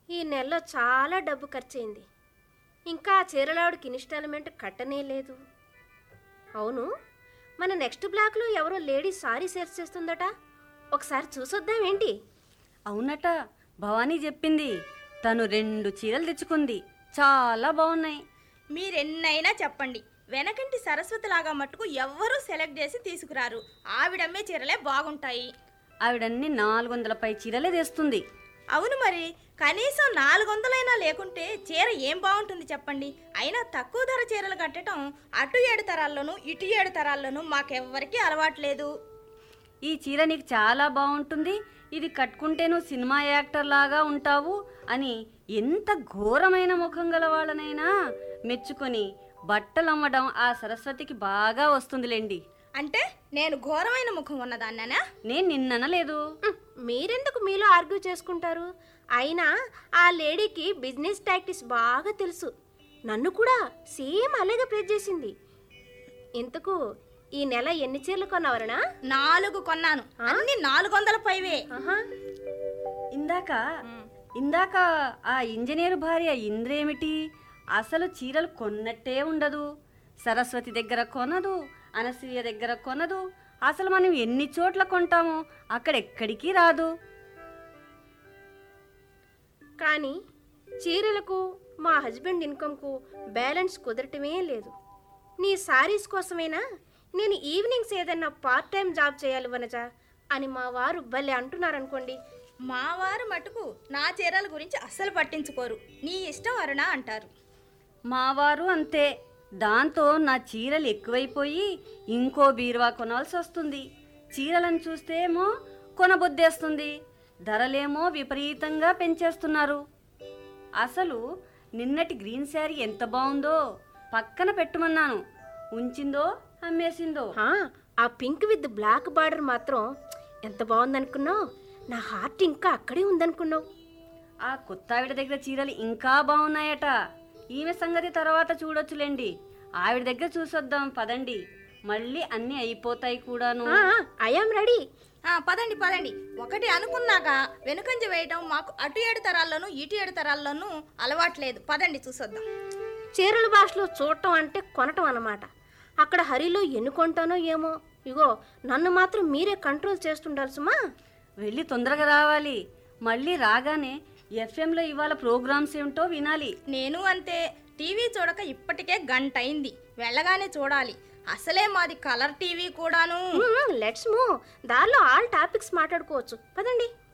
ఈ నెలలో చాలా డబ్బు ఖర్చయింది ఇంకా ఆ చీరలావిడికి ఇన్స్టాల్మెంట్ కట్టనే లేదు అవును మన నెక్స్ట్ బ్లాక్లో ఎవరో లేడీ సారీ సేల్స్ చేస్తుందట ఒకసారి చూసొద్దాం ఏంటి అవునట భవానీ చెప్పింది తను రెండు చీరలు తెచ్చుకుంది చాలా బాగున్నాయి మీరెన్నైనా చెప్పండి వెనకంటి సరస్వతి లాగా మట్టుకు ఎవ్వరూ సెలెక్ట్ చేసి తీసుకురారు ఆవిడమ్మే చీరలే బాగుంటాయి ఆవిడన్ని నాలుగు వందల పై చీరలే తెస్తుంది అవును మరి కనీసం నాలుగు వందలైనా లేకుంటే చీర ఏం బాగుంటుంది చెప్పండి అయినా తక్కువ ధర చీరలు కట్టడం అటు ఏడు తరాల్లోనూ ఇటు ఏడు తరాల్లోనూ మాకెవ్వరికీ అలవాట్లేదు ఈ చీర నీకు చాలా బాగుంటుంది ఇది కట్టుకుంటే నువ్వు సినిమా యాక్టర్ లాగా ఉంటావు అని ఎంత ఘోరమైన ముఖం గల వాళ్ళనైనా మెచ్చుకొని బట్టలు అమ్మడం ఆ సరస్వతికి బాగా వస్తుందిలేండి అంటే నేను ఘోరమైన ముఖం ఉన్నదాన్నానా నేను నిన్ననలేదు ఉమ్, మీరెందుకు మీలో ఆర్గ్యూ చేసుకుంటారు అయినా ఆ లేడీకి బిజినెస్ టాక్టిక్స్ బాగా తెలుసు నన్ను కూడా సేమ్ అలాగే ప్రేజ్ చేసింది ఇంతకు ఈ నెల ఎన్ని చీరలు కొన్నవరనా నాలుగు కొన్నాను అన్ని నాలుగు వందల పైవే ఆహా ఇందాక ఇందాక ఆ ఇంజనీర్ భార్య ఇంద్రేమిటి అసలు చీరలు కొన్నట్టే ఉండదు సరస్వతి దగ్గర కొనదు అనసూయ దగ్గర కొనదు అసలు మనం ఎన్ని చోట్ల కొంటామో అక్కడెక్కడికి రాదు కానీ చీరలకు మా హస్బెండ్ ఇన్కమ్కు బ్యాలెన్స్ కుదరటమే లేదు నీ సారీస్ కోసమైనా నేను ఈవినింగ్స్ ఏదైనా పార్ట్ టైం జాబ్ చేయాలి వనజ అని మా వారు భలే అంటున్నారనుకోండి మా వారు మటుకు నా చీరల గురించి అస్సలు పట్టించుకోరు నీ ఇష్టం అరుణ అంటారు మావారు అంతే దాంతో నా చీరలు ఎక్కువైపోయి ఇంకో బీరువా కొనాల్సి వస్తుంది చీరలను చూస్తేమో కొనబుద్దేస్తుంది ధరలేమో విపరీతంగా పెంచేస్తున్నారు అసలు నిన్నటి గ్రీన్ శారీ ఎంత బాగుందో పక్కన పెట్టమన్నాను ఉంచిందో అమ్మేసిందో హా, ఆ పింక్ విత్ బ్లాక్ బార్డర్ మాత్రం ఎంత బాగుందనుకున్నావు నా హార్ట్ ఇంకా అక్కడే ఉందనుకున్నావు ఆ కొత్త ఆవిడ దగ్గర చీరలు ఇంకా బాగున్నాయట ఈమె సంగతి తర్వాత చూడొచ్చులేండి ఆవిడ దగ్గర చూసొద్దాం పదండి మళ్ళీ అన్నీ అయిపోతాయి కూడాను ఐఆమ్ రెడీ ఆ, పదండి పదండి ఒకటి అనుకున్నాక వెనుకంజ వేయటం మాకు అటు ఏడు తరాల్లోనూ ఇటు ఏడు తరాల్లోనూ అలవాట్లేదు పదండి చూసొద్దాం చీరల భాషలో చూడటం అంటే కొనటం అన్నమాట అక్కడ హరిలో ఎన్ని కొంటానో ఏమో ఇగో నన్ను మాత్రం మీరే కంట్రోల్ చేస్తుండాలి సుమా వెళ్ళి తొందరగా రావాలి మళ్ళీ రాగానే ఎఫ్ఎంలో ఇవాళ ప్రోగ్రామ్స్ ఏమిటో వినాలి నేను అంతే టీవీ చూడక ఇప్పటికే గంట అయింది వెళ్ళగానే చూడాలి అసలే మాది కలర్ టీవీ కూడాను లెట్స్ మూవ్ దారిలో ఆల్ టాపిక్స్ మాట్లాడుకోవచ్చు పదండి